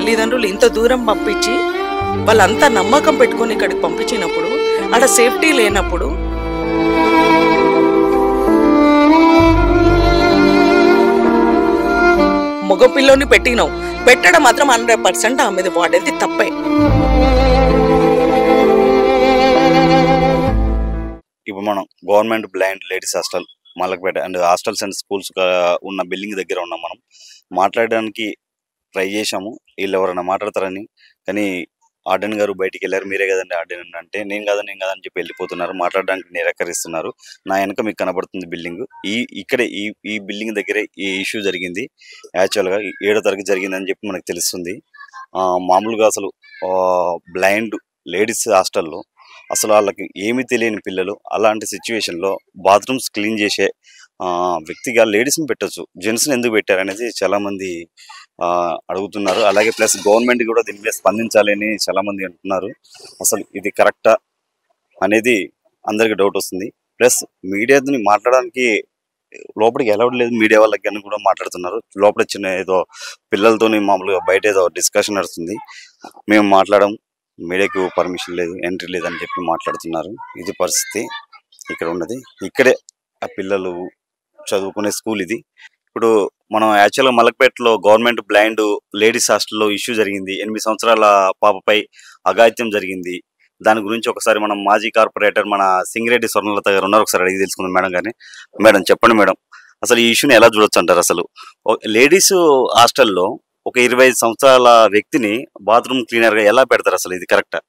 తల్లిదండ్రులు ఇంత దూరం పంపించి వాళ్ళంతా నమ్మకం పెట్టుకొని ఇక్కడికి పంపించినప్పుడు ఆడ సేఫ్టీ లేనప్పుడు మగ పిల్లోని పెట్టినావు పెట్టడం మాత్రం హండ్రెడ్ పర్సెంట్ ఆమెది వాడేది తప్పే ఇప్పుడు మనం government blind ladies hostel Malakpet and hostels and schools ఉన్న బిల్డింగ్ దగ్గర ఉన్నాం మనం మాట్లాడడానికి ట్రై చేశాము వీళ్ళు ఎవరైనా మాట్లాడతారని కానీ ఆర్డెన్ గారు బయటికి వెళ్ళారు మీరే కదండి ఆర్డెన్ అంటే నేను కదా నేను కదా అని చెప్పి వెళ్ళిపోతున్నారు మాట్లాడడానికి నిరాకరిస్తున్నారు నా వెనక మీకు కనబడుతుంది బిల్డింగ్ ఈ ఇక్కడే ఈ ఈ బిల్డింగ్ దగ్గరే ఈ ఇష్యూ జరిగింది యాక్చువల్గా ఏడో తరగతి జరిగిందని చెప్పి మనకు తెలుస్తుంది ఆ, మామూలుగా అసలు బ్లైండ్ లేడీస్ హాస్టల్లో అసలు వాళ్ళకి ఏమీ తెలియని పిల్లలు అలాంటి సిచ్యువేషన్లో బాత్రూమ్స్ క్లీన్ చేసే ఆ, వ్యక్తిగా లేడీస్ని పెట్టొచ్చు జెంట్స్ని ఎందుకు పెట్టారు అనేది చాలామంది ఆ, అడుగుతున్నారు అలాగే ప్లస్ గవర్నమెంట్ కూడా దీని మీద స్పందించాలి అని చాలామంది అంటున్నారు అసలు ఇది కరెక్టా అనేది అందరికి డౌట్ వస్తుంది ప్లస్ మీడియాని మాట్లాడడానికి లోపలికి అలౌడ్ లేదు మీడియా వాళ్ళకి అని కూడా మాట్లాడుతున్నారు లోపల చిన్న ఏదో పిల్లలతోని మామూలుగా బయట ఏదో డిస్కషన్ నడుస్తుంది మేము మాట్లాడడం మీడియాకు పర్మిషన్ లేదు ఎంట్రీ లేదని చెప్పి మాట్లాడుతున్నారు ఇది పరిస్థితి ఇక్కడ ఉన్నది ఇక్కడే ఆ పిల్లలు చదువుకునే స్కూల్ ఇది ఇప్పుడు మనం యాక్చువల్గా మలక్పేటలో గవర్నమెంట్ బ్లైండ్ లేడీస్ హాస్టల్లో ఇష్యూ జరిగింది ఎనిమిది సంవత్సరాల పాపపై అఘాయిత్యం జరిగింది దాని గురించి ఒకసారి మనం మాజీ కార్పొరేటర్ మన సింగిరెడ్డి స్వర్ణలత గారు ఉన్నారు ఒకసారి అడిగి తెలుసుకుందాం మేడం గారిని మేడం చెప్పండి మేడం అసలు ఈ ఇష్యూని ఎలా చూడొచ్చు అంటారు అసలు లేడీస్ హాస్టల్లో ఒక ఇరవై ఐదు సంవత్సరాల వ్యక్తిని బాత్రూమ్ క్లీనర్ గా ఎలా పెడతారు అసలు ఇది కరెక్టా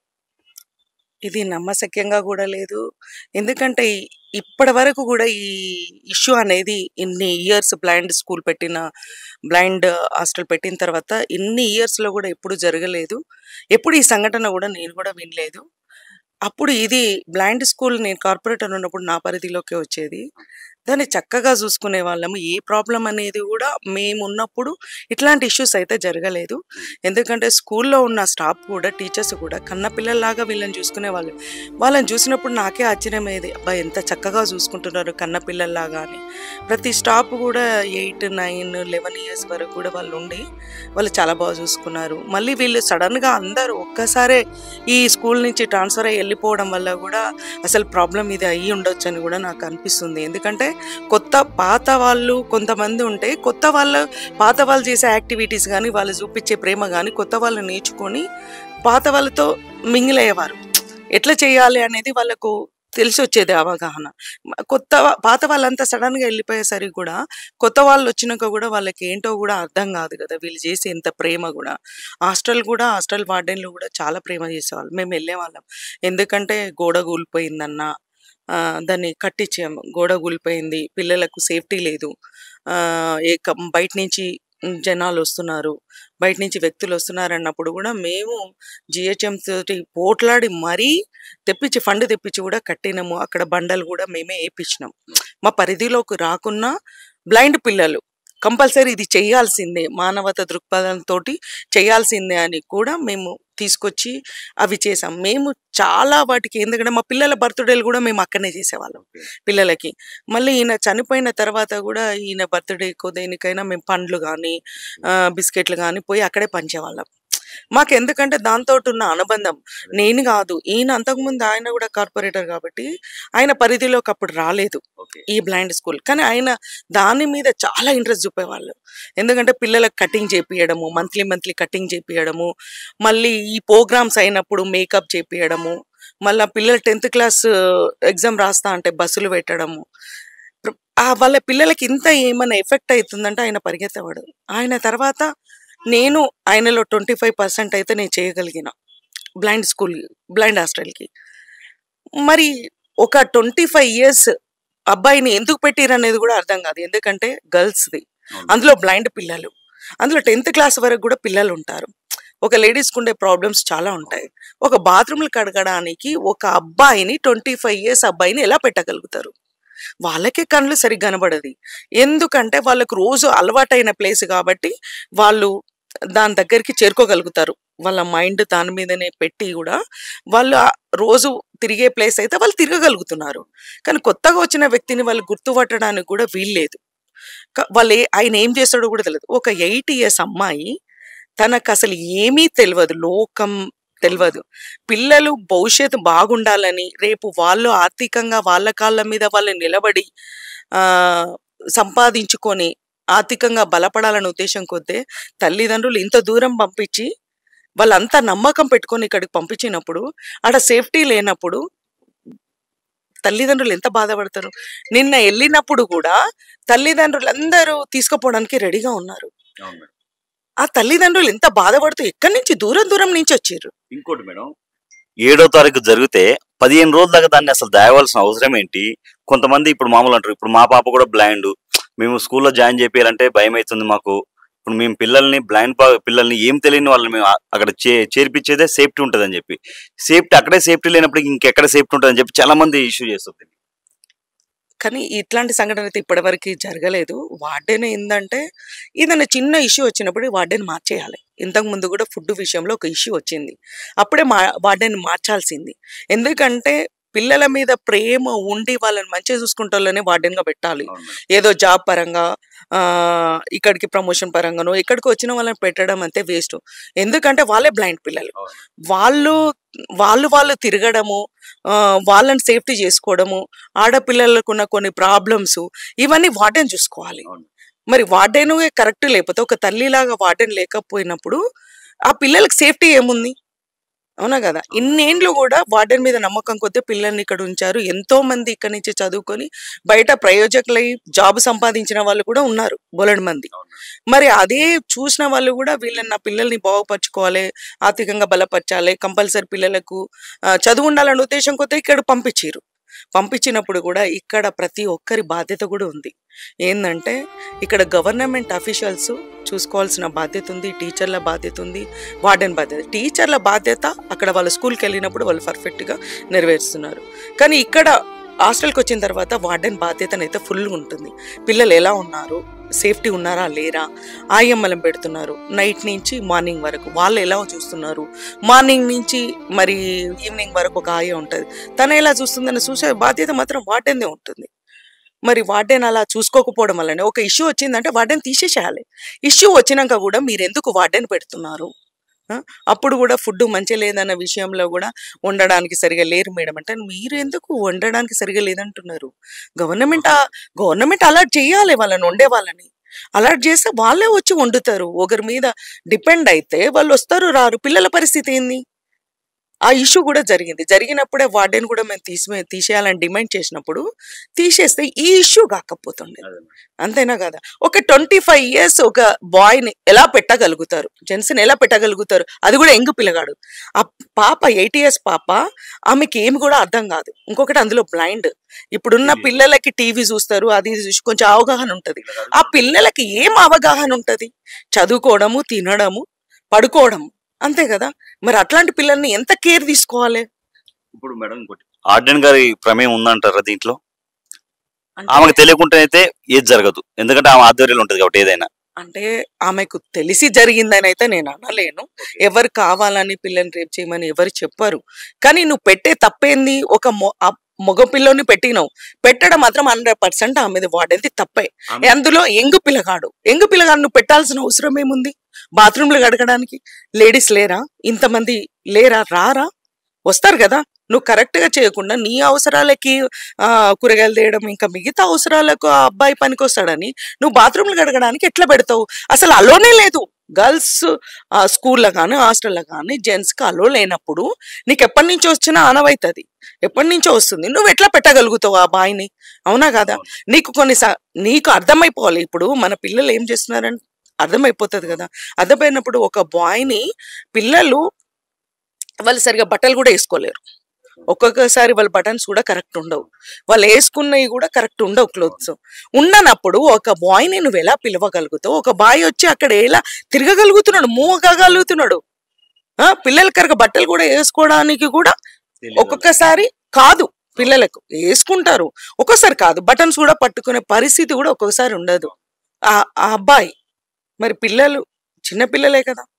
ఇది నమ్మశక్యంగా కూడా లేదు ఎందుకంటే ఈ- ఇప్పటి వరకు కూడా ఈ ఇష్యూ అనేది ఇన్ని ఇయర్స్ బ్లైండ్ స్కూల్ పెట్టిన బ్లైండ్ హాస్టల్ పెట్టిన తర్వాత ఇన్ని ఇయర్స్లో కూడా ఎప్పుడు జరగలేదు ఎప్పుడు ఈ సంఘటన కూడా నేను కూడా వినలేదు అప్పుడు ఇది బ్లైండ్ స్కూల్ నేను కార్పొరేటర్ ఉన్నప్పుడు నా పరిధిలోకి వచ్చేది దాన్ని చక్కగా చూసుకునే వాళ్ళము ఏ ప్రాబ్లం అనేది కూడా మేము ఉన్నప్పుడు ఇట్లాంటి ఇష్యూస్ అయితే జరగలేదు ఎందుకంటే స్కూల్లో ఉన్న స్టాఫ్ కూడా టీచర్స్ కూడా కన్న పిల్లల్లాగా వీళ్ళని చూసుకునే వాళ్ళు వాళ్ళని చూసినప్పుడు నాకే ఆశ్చర్యమయ్యేది అబ్బా ఎంత చక్కగా చూసుకుంటున్నారు కన్న పిల్లల్లాగా అని ప్రతి స్టాఫ్ కూడా ఎయిట్ నైన్ లెవెన్ ఇయర్స్ వరకు కూడా వాళ్ళు ఉండి వాళ్ళు చాలా బాగా చూసుకున్నారు మళ్ళీ వీళ్ళు సడన్గా అందరూ ఒక్కసారే ఈ స్కూల్ నుంచి ట్రాన్స్ఫర్ అయ్యి వెళ్ళిపోవడం వల్ల కూడా అసలు ప్రాబ్లం ఇది అయ్యి ఉండొచ్చు అని కూడా నాకు అనిపిస్తుంది ఎందుకంటే కొత్త పాత వాళ్ళు కొంతమంది ఉంటే కొత్త వాళ్ళు పాత వాళ్ళు చేసే యాక్టివిటీస్ కానీ వాళ్ళు చూపించే ప్రేమ కానీ కొత్త వాళ్ళు నేర్చుకొని పాత వాళ్ళతో మింగిల్ అయ్యేవారు ఎట్లా చేయాలి అనేది వాళ్ళకు తెలిసి వచ్చేది అవగాహన మ- కొత్త వా- పాత వాళ్ళంతా సడన్గా వెళ్ళిపోయేసరికి కూడా కొత్త వాళ్ళు వచ్చినాక కూడా వాళ్ళకి ఏంటో కూడా అర్థం కాదు కదా వీళ్ళు చేసే ఎంత ప్రేమ కూడా హాస్టల్ కూడా హాస్టల్ వార్డెన్లు కూడా చాలా ప్రేమ చేసేవాళ్ళు మేము వెళ్ళేవాళ్ళం ఎందుకంటే గోడ కూలిపోయిందన్న ఆ, దాన్ని కట్టించాము గోడ కూలిపోయింది పిల్లలకు సేఫ్టీ లేదు ఆ, ఏ కం- బయట నుంచి జనాలు వస్తున్నారు బయట నుంచి వ్యక్తులు వస్తున్నారు అన్నప్పుడు కూడా మేము జిహెచ్ఎం తోటి పోట్లాడి మరీ తెప్పించి ఫండ్ తెప్పించి కూడా కట్టినాము అక్కడ బండలు కూడా మేమే వేయించినాం మా పరిధిలోకి రాకున్నా బ్లైండ్ పిల్లలు కంపల్సరీ ఇది చేయాల్సిందే మానవత దృక్పథంతో చేయాల్సిందే అని కూడా మేము తీసుకొచ్చి అవి చేసాం మేము చాలా వాటికి ఎందుకంటే మా పిల్లల బర్త్డేలు కూడా మేము అక్కడనే చేసేవాళ్ళం పిల్లలకి మళ్ళీ ఈయన చనిపోయిన తర్వాత కూడా ఈయన బర్త్డేకో దేనికైనా మేము పండ్లు కానీ బిస్కెట్లు కానీ పోయి అక్కడే పంచేవాళ్ళం మాకు ఎందుకంటే దాంతో ఉన్న అనుబంధం నేను కాదు ఈయన అంతకుముందు ఆయన కూడా కార్పొరేటర్ కాబట్టి ఆయన పరిధిలోకి అప్పుడు రాలేదు ఓకే ఈ బ్లైండ్ స్కూల్ కానీ ఆయన దాని మీద చాలా ఇంట్రెస్ట్ చూపేవాళ్ళు ఎందుకంటే పిల్లలకు కటింగ్ చేపియడము మంత్లీ మంత్లీ కటింగ్ చేపియడము మళ్ళీ ఈ ప్రోగ్రామ్స్ అయినప్పుడు మేకప్ చేపియడము మళ్ళీ పిల్లలు టెన్త్ క్లాస్ ఎగ్జామ్ రాస్తా అంటే బస్సులు పెట్టడము ప్ర- ఆ వాళ్ళ పిల్లలకి ఇంత ఏమైనా ఎఫెక్ట్ అవుతుందంటే ఆయన పరిగెత్తవాడు ఆయన తర్వాత నేను ఆయనలో ట్వంటీ ఫైవ్ పర్సెంట్ అయితే నేను చేయగలిగిన బ్లైండ్ స్కూల్ బ్లైండ్ హాస్టల్కి మరి ఒక ట్వంటీ ఫైవ్ ఇయర్స్ అబ్బాయిని ఎందుకు పెట్టిరు అనేది కూడా అర్థం కాదు ఎందుకంటే గర్ల్స్ది అందులో బ్లైండ్ పిల్లలు అందులో టెన్త్ క్లాస్ వరకు కూడా పిల్లలు ఉంటారు ఒక లేడీస్కి ఉండే ప్రాబ్లమ్స్ చాలా ఉంటాయి ఒక బాత్రూమ్లు కడగడానికి ఒక అబ్బాయిని ట్వంటీ ఫైవ్ ఇయర్స్ అబ్బాయిని ఎలా పెట్టగలుగుతారు వాళ్ళకే కళ్ళు సరిగ్గా కనబడది ఎందుకంటే వాళ్ళకు రోజు అలవాటైన ప్లేస్ కాబట్టి వాళ్ళు దాని దగ్గరికి చేరుకోగలుగుతారు వాళ్ళ మైండ్ దాని మీదనే పెట్టి కూడా వాళ్ళు ఆ రోజు తిరిగే ప్లేస్ అయితే వాళ్ళు తిరగగలుగుతున్నారు కానీ కొత్తగా వచ్చిన వ్యక్తిని వాళ్ళు గుర్తుపట్టడానికి కూడా వీల్లేదు క- వాళ్ళు ఏ- ఆయన ఏం చేస్తాడో కూడా తెలియదు ఒక ఎయిట్ ఇయర్స్ అమ్మాయి తనకు అసలు ఏమీ తెలియదు లోకం తెలియదు పిల్లలు భవిష్యత్తు బాగుండాలని రేపు వాళ్ళు ఆర్థికంగా వాళ్ళ కాళ్ళ మీద వాళ్ళు నిలబడి ఆ సంపాదించుకొని ఆర్థికంగా బలపడాలనే ఉద్దేశం కొద్దే తల్లిదండ్రులు ఇంత దూరం పంపించి వాళ్ళంతా నమ్మకం పెట్టుకొని ఇక్కడికి పంపించినప్పుడు ఆడ సేఫ్టీ లేనప్పుడు తల్లిదండ్రులు ఎంత బాధపడతారు నిన్న వెళ్ళినప్పుడు కూడా తల్లిదండ్రులు అందరూ తీసుకుపోవడానికి రెడీగా ఉన్నారు ఆ తల్లిదండ్రులు ఎంత బాధపడుతూ ఎక్కడి నుంచి దూరం దూరం నుంచి వచ్చారు ఇంకోటి మేడం ఏడో తారీఖు జరిగితే పదిహేను రోజుల దాకా దాన్ని అసలు దాయవలసిన అవసరం ఏంటి కొంతమంది ఇప్పుడు మామూలు అంటారు ఇప్పుడు మా పాప కూడా బ్లైండ్ మేము స్కూల్లో జాయిన్ చేయాలంటే భయం అవుతుంది మాకు ఇప్పుడు మేము పిల్లల్ని బ్లైండ్ పిల్లల్ని ఏం తెలియని వాళ్ళని మేము ఆ- అక్కడ చే చేర్పించేదే సేఫ్టీ ఉంటుందని చెప్పి సేఫ్టీ అక్కడే సేఫ్టీ లేనప్పుడు ఇంకెక్కడ సేఫ్టీ ఉంటుందని చెప్పి చాలా మంది ఇష్యూ చేస్తుంది కానీ ఇట్లాంటి సంఘటన అయితే ఇప్పటివరకు జరగలేదు వార్డెన్ ఏంటంటే ఏదైనా చిన్న ఇష్యూ వచ్చినప్పుడు వార్డెన్ మార్చేయాలి ఇంతకు ముందు కూడా ఫుడ్ విషయంలో ఒక ఇష్యూ వచ్చింది అప్పుడే మా వార్డెన్ మార్చాల్సింది ఎందుకంటే పిల్లల మీద ప్రేమ ఉండి వాళ్ళని మంచిగా చూసుకుంటానే వార్డెన్గా పెట్టాలి ఏదో జాబ్ పరంగా ఆ, ఇక్కడికి ప్రమోషన్ పరంగానో ఇక్కడికి వచ్చిన వాళ్ళని పెట్టడం అంతే వేస్ట్ ఎందుకంటే వాళ్ళే బ్లైండ్ పిల్లలు వాళ్ళు వాళ్ళు వాళ్ళు తిరగడము ఆ, వాళ్ళని సేఫ్టీ చేసుకోవడము ఆడపిల్లలకు ఉన్న కొన్ని ప్రాబ్లమ్స్ ఇవన్నీ వార్డెన్ చూసుకోవాలి అవును. మరి వార్డెన్ కరెక్ట్ లేకపోతే ఒక తల్లిలాగా వార్డెన్ లేకపోయినప్పుడు ఆ పిల్లలకి సేఫ్టీ ఏముంది అవునా కదా ఇన్నేండ్లు కూడా వార్డెన్ మీద నమ్మకం కొద్దీ పిల్లల్ని ఇక్కడ ఉంచారు ఎంతో మంది ఇక్కడ నుంచి చదువుకొని బయట ప్రయోజకులై జాబ్ సంపాదించిన వాళ్ళు కూడా ఉన్నారు బోలెడు మంది మరి అదే చూసిన వాళ్ళు కూడా వీళ్ళని నా పిల్లల్ని బాగుపరచుకోవాలి ఆర్థికంగా బలపరచాలి కంపల్సరీ పిల్లలకు ఆ, చదువు ఉండాలనే ఉద్దేశం కొద్దీ ఇక్కడ పంపించారు పంపించినప్పుడు కూడా ఇక్కడ ప్రతి ఒక్కరి బాధ్యత కూడా ఉంది ఏంటంటే ఇక్కడ గవర్నమెంట్ అఫీషియల్స్ చూసుకోవాల్సిన బాధ్యత ఉంది టీచర్ల బాధ్యత ఉంది వార్డెన్ బాధ్యత టీచర్ల బాధ్యత అక్కడ వాళ్ళ స్కూల్కి వెళ్ళినప్పుడు వాళ్ళు పర్ఫెక్ట్గా నెరవేరుస్తున్నారు కానీ ఇక్కడ హాస్టల్కి వచ్చిన తర్వాత వార్డెన్ బాధ్యతనైతే ఫుల్ ఉంటుంది పిల్లలు ఎలా ఉన్నారు సేఫ్టీ ఉన్నారా లేరా ఆయమ్మలం పెడుతున్నారు నైట్ నుంచి మార్నింగ్ వరకు వాళ్ళు ఎలా చూస్తున్నారు మార్నింగ్ నుంచి మరి ఈవినింగ్ వరకు ఒక ఆయ ఉంటుంది తను ఎలా చూస్తుందని చూసే బాధ్యత మాత్రం వార్డెన్దే ఉంటుంది మరి వార్డెన్ అలా చూసుకోకపోవడం వల్లనే ఒక ఇష్యూ వచ్చిందంటే వార్డెన్ తీసేసేయాలి ఇష్యూ వచ్చినాక కూడా మీరు ఎందుకు వార్డెన్ పెడుతున్నారు ఆ? అప్పుడు కూడా ఫుడ్ మంచిగా లేదన్న విషయంలో కూడా వండడానికి సరిగా లేరు మేడం అంటే మీరు ఎందుకు వండడానికి సరిగా లేదంటున్నారు గవర్నమెంట్ గవర్నమెంట్ అలర్ట్ చేయాలి వాళ్ళని వండే వాళ్ళని అలర్ట్ చేస్తే వాళ్ళే వచ్చి వండుతారు ఒకరి మీద డిపెండ్ అయితే వాళ్ళు వస్తారు రారు పిల్లల పరిస్థితి ఏంది ఆ ఇష్యూ కూడా జరిగింది జరిగినప్పుడే వార్డెన్ కూడా మేము తీసి తీసేయాలని డిమాండ్ చేసినప్పుడు తీసేస్తే ఈ ఇష్యూ కాకపోతుండే అంతేనా కదా ఒక ట్వంటీ ఫైవ్ ఇయర్స్ ఒక బాయ్ని ఎలా పెట్టగలుగుతారు జెంట్స్ని ఎలా పెట్టగలుగుతారు అది కూడా ఎంగు పిల్లగాడు ఆ పాప ఎయిట్ ఇయర్స్ పాప ఆమెకి ఏమి కూడా అర్థం కాదు ఇంకొకటి అందులో బ్లైండ్ ఇప్పుడున్న TV. పిల్లలకి టీవీ చూస్తారు అది ఇది చూసి కొంచెం అవగాహన ఉంటది ఆ పిల్లలకి ఏం అవగాహన ఉంటది చదువుకోవడము తినడము పడుకోవడము అంతే కదా మరి అట్లాంటి పిల్లల్ని ఎంత కేర్ తీసుకోవాలి ఇప్పుడు మేడం ఇంకోటి ఆర్డెన్ గారి ప్రమేయం ఉందంటారా దీంట్లో అంటే- ఆమెకు తెలియకుండా అయితే ఏది జరగదు ఎందుకంటే ఆమె ఆధ్వర్యంలో ఉంటుంది కాబట్టి ఏదైనా అంటే ఆమెకు తెలిసి జరిగిందని అయితే నేను అనలేను ఎవరు కావాలని పిల్లని రేపు చేయమని ఎవరు చెప్పరు కానీ నువ్వు పెట్టే తప్పేంది ఒక మొ- ఆ మగ పిల్లని పెట్టినావు పెట్టడం మాత్రం హండ్రెడ్ పర్సెంట్ ఆమెది వాడేది తప్పే ఆమె- అందులో ఎంగు పిల్లగాడు ఎంగు పిల్లగాడు నువ్వు పెట్టాల్సిన అవసరం ఏముంది బాత్రూమ్లు కడగడానికి లేడీస్ లేరా ఇంతమంది లేరా రారా వస్తారు కదా నువ్వు కరెక్ట్ గా చేయకుండా నీ అవసరాలకి ఆ కూరగాయలు తేయడం ఇంకా మిగతా అవసరాలకు ఆ అబ్బాయి పనికి వస్తాడని నువ్వు బాత్రూమ్లు కడగడానికి ఎట్లా పెడతావు అసలు అలోనే లేదు గర్ల్స్ స్కూల్లో కానీ హాస్టల్లో కానీ జెంట్స్కి అలో లేనప్పుడు నీకు ఎప్పటి నుంచి వచ్చినా ఆనవైతుంది ఎప్పటి నుంచో వస్తుంది నువ్వు ఎట్లా పెట్టగలుగుతావు ఆ బాయిని అవునా కదా నీకు కొన్ని సా- నీకు అర్థమైపోవాలి ఇప్పుడు మన పిల్లలు ఏం చేస్తున్నారని అర్థమైపోతుంది కదా అర్థమైనప్పుడు ఒక బాయ్ని పిల్లలు వాళ్ళు సరిగా బట్టలు కూడా వేసుకోలేరు ఒక్కొక్కసారి వాళ్ళ బటన్స్ కూడా కరెక్ట్ ఉండవు వాళ్ళు వేసుకున్నవి కూడా కరెక్ట్ ఉండవు క్లోత్స్ ఉండనప్పుడు ఒక బాయ్ని నువ్వు ఎలా పిలవగలుగుతావు ఒక బాయ్ వచ్చి అక్కడ ఎలా తిరగగలుగుతున్నాడు మూవ్ కాగలుగుతున్నాడు ఆ, పిల్లలు కరెక్ట్ బట్టలు కూడా వేసుకోవడానికి కూడా ఒక్కొక్కసారి కాదు పిల్లలకు వేసుకుంటారు ఒక్కోసారి కాదు బటన్స్ కూడా పట్టుకునే పరిస్థితి కూడా ఒక్కొక్కసారి ఉండదు ఆ ఆ అబ్బాయి మరి పిల్లలు చిన్న పిల్లలే కదా